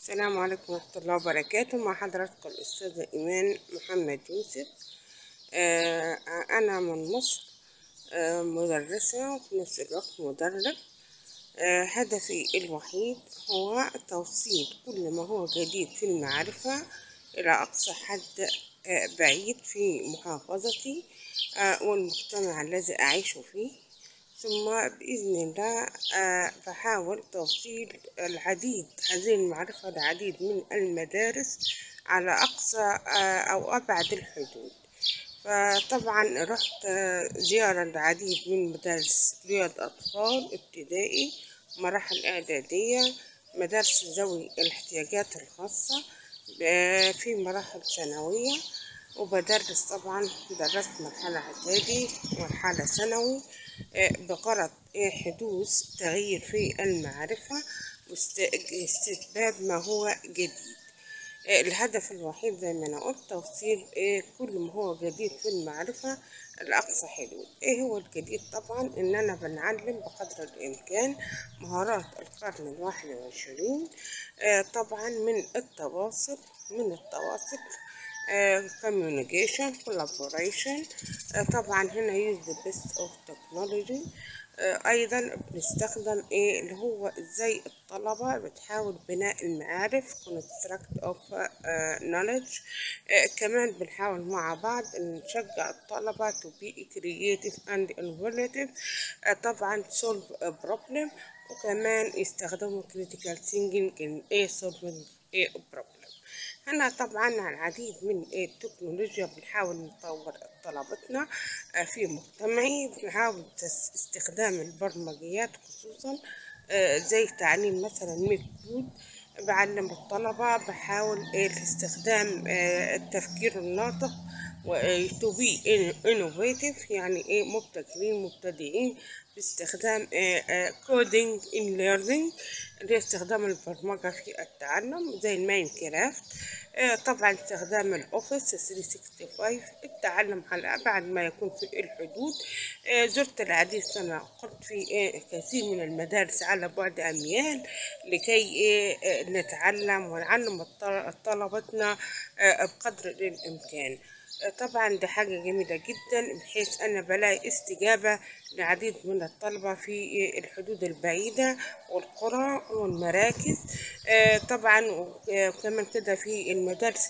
السلام عليكم ورحمة الله وبركاته مع حضراتكم الأستاذة إيمان محمد يوسف آه، أنا من مصر آه، مدرسة وفي نفس الوقت مدرب آه، هدفي الوحيد هو توصيل كل ما هو جديد في المعرفة إلى أقصى حد آه، بعيد في محافظتي آه، والمجتمع الذي أعيش فيه ثم بإذن الله آه، بحاول توصيل العديد هذه المعرفة لعديد من المدارس على أقصى آه، أو أبعد الحدود فطبعا رحت آه، زيارة لعديد من مدارس رياض أطفال ابتدائي مراحل إعدادية مدارس ذوي الاحتياجات الخاصة آه، في مراحل ثانوية وبدرس طبعا درست مرحلة إعدادي مرحلة ثانوي آه، بغرض آه، حدوث تغيير في المعرفة واستتباب ما هو جديد آه، الهدف الوحيد زي ما أنا قلت توصيل آه، كل ما هو جديد في المعرفة لأقصى حدود إيه هو الجديد طبعا إن أنا بنعلم بقدر الإمكان مهارات القرن الواحد والعشرين آه، طبعا من التواصل من التواصل آه، communication collaboration آه، طبعا هنا use the best of technology آه، ايضا بنستخدم ايه اللي هو ازاي الطلبة بتحاول بناء المعارف construct of آه، knowledge آه، كمان بنحاول مع بعض إن نشجع الطلبة to be creative and innovative آه، طبعا solve a problem وكمان يستخدموا critical thinking in a solving a problem هنا طبعا العديد من التكنولوجيا بنحاول نطور طلبتنا آه، في مجتمعي بنحاول تس- استخدام البرمجيات خصوصا آه، زي تعليم مثلا ميك كود بعلم الطلبة بحاول آه، استخدام آه، التفكير الناطق و to be innovative يعني ايه مبتكرين مبتدئين باستخدام كودينج in learning اللي هي استخدام البرمجة في التعلم زي الماين كرافت آه، طبعا استخدام الاوفيس 365 التعلم على ابعد ما يكون في الحدود آه، زرت العديد سنة قمت في آه، كثير من المدارس على بعد اميال لكي آه، آه، نتعلم ونعلم الطل- طلبتنا آه، بقدر الامكان آه، طبعا دي حاجة جميلة جدا بحيث أنا بلاقي استجابة لعديد من الطلبة في الحدود البعيدة والقرى والمراكز آه، طبعا وكمان كده في المدارس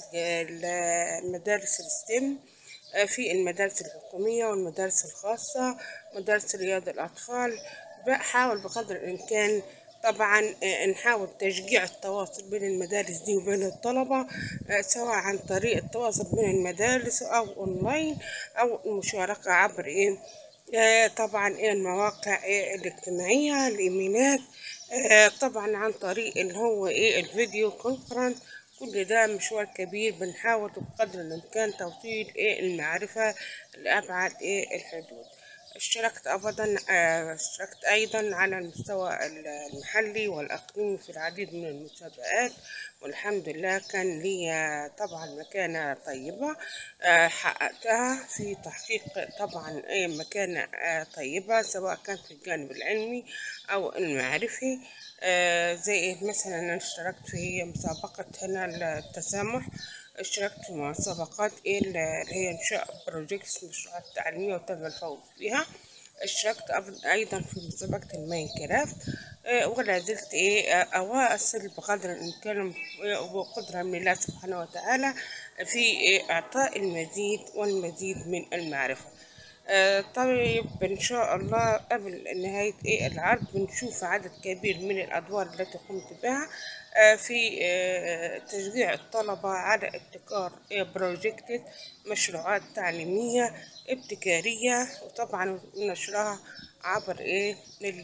المدارس الستيم في المدارس الحكومية والمدارس الخاصة مدارس رياض الأطفال بحاول بقدر الإمكان طبعا آه، نحاول تشجيع التواصل بين المدارس دي وبين الطلبة آه، سواء عن طريق التواصل بين المدارس أو أونلاين أو المشاركة عبر إيه آه، طبعا إيه المواقع إيه الاجتماعية الإيميلات آه، طبعا عن طريق اللي هو إيه الفيديو كونفرنس كل ده مشوار كبير بنحاول بقدر الإمكان توصيل إيه المعرفة لأبعد إيه الحدود اشتركت أبدا آه، اشتركت أيضا على المستوى المحلي والأقليمي في العديد من المسابقات والحمد لله كان لي طبعا مكانة طيبة آه، حققتها في تحقيق طبعا أي مكانة آه، طيبة سواء كان في الجانب العلمي أو المعرفي آه، زي مثلا أنا اشتركت في مسابقة هنا التسامح اشتركت في مسابقات إيه اللي هي إنشاء بروجيكتس مشروعات تعليمية وتم الفوز فيها اشتركت أب- أيضا في مسابقة الماين كرافت آه، ولا زلت إيه آه، أواصل بقدر الإمكان وقدرة من الله سبحانه وتعالى في إيه إعطاء المزيد والمزيد من المعرفة آه، طيب إن شاء الله قبل نهاية إيه العرض بنشوف عدد كبير من الأدوار التي قمت بها آه، في آه، تشجيع الطلبة على ابتكار إيه بروجكتات مشروعات تعليمية ابتكارية وطبعا نشرها عبر إيه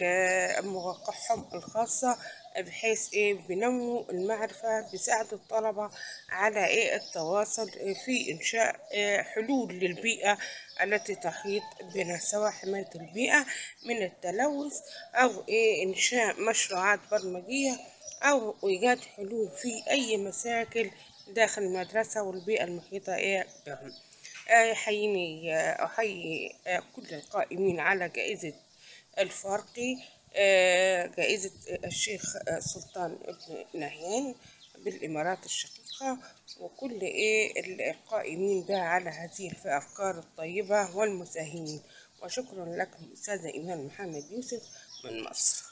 ال- مواقعهم الخاصة بحيث إيه بنمو المعرفة بيساعد الطلبة على إيه التواصل إيه في إنشاء إيه حلول للبيئة التي تحيط بنا سواء حماية البيئة من التلوث أو إيه إنشاء مشروعات برمجية أو إيجاد حلول في أي مشاكل داخل المدرسة والبيئة المحيطة إيه بهم آه، يحييني آه، أحيي آه، كل القائمين على جائزة الفارقي آه، جائزة الشيخ سلطان ابن نهيان بالإمارات الشقيقة وكل إيه القائمين بها على هذه الأفكار الطيبة والمساهمين وشكرا لكم أستاذة إيمان محمد يوسف من مصر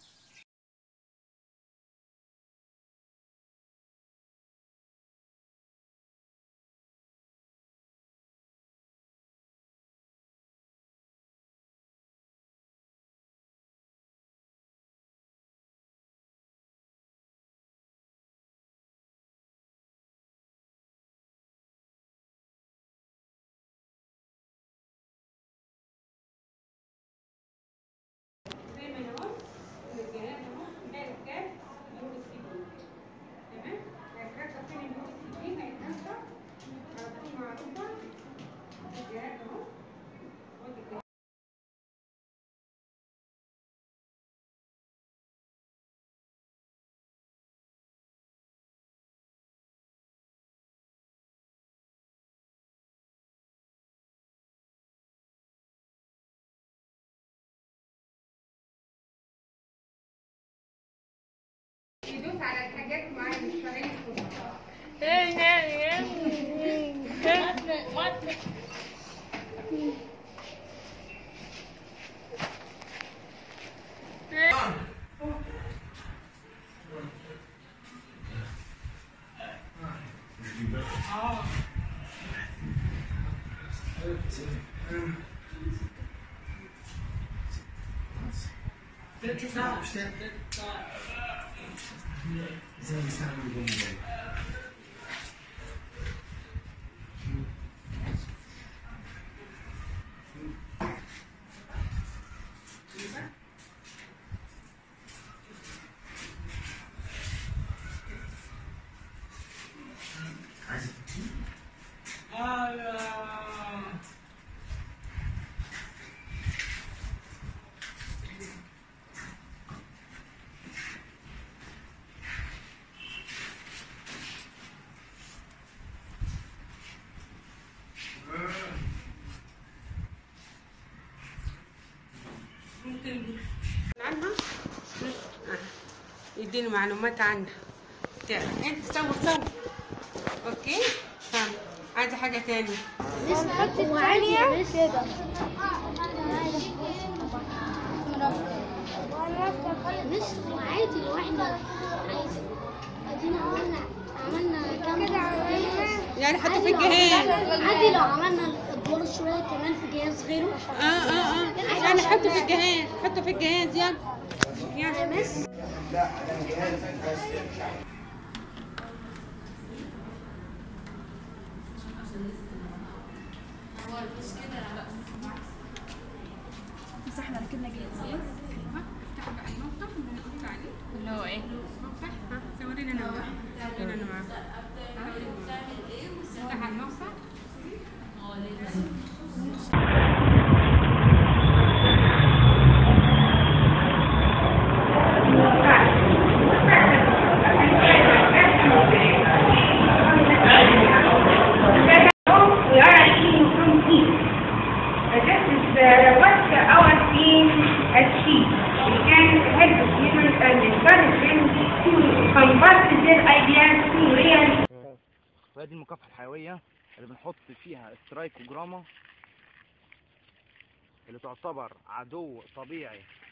زي ما انا قلت ان الجهاز اهو ده اسكاب يو اس بي تمام الاسكاب شاطين اليو اس بي هيتنفع على طول معروفه الجهاز اهو ودي الجهاز. يدوس على الحاجات معايا مش فاهم عنها يديني معلومات عنها بتاع. انت صور صور اوكي تمام عايزه حاجه تاني نحط الثانية كده مش وعادي لو احنا عايزين ادينا عملنا عملنا كام كده يعني حتى في الجهاز عادي لو عملنا الادوار شوية كمان في جهاز غيره اه اه اه يعني حطه في الجهاز حطه في الجهاز يلا يلا بس بس احنا ركبنا جهاز افتح بقى الموقع اللي انا قلت عليه اللي هو ايه؟ موقع ها صورينا انا معاك صورينا انا معاك افتح على الموقع we are achieving from peace. Uh, this is uh, what our team achieved. We can help students and encourage them to convert their ideas to real وهي دي المكافحة الحيوية اللي بنحط فيها الترايكوجراما اللي تعتبر عدو طبيعي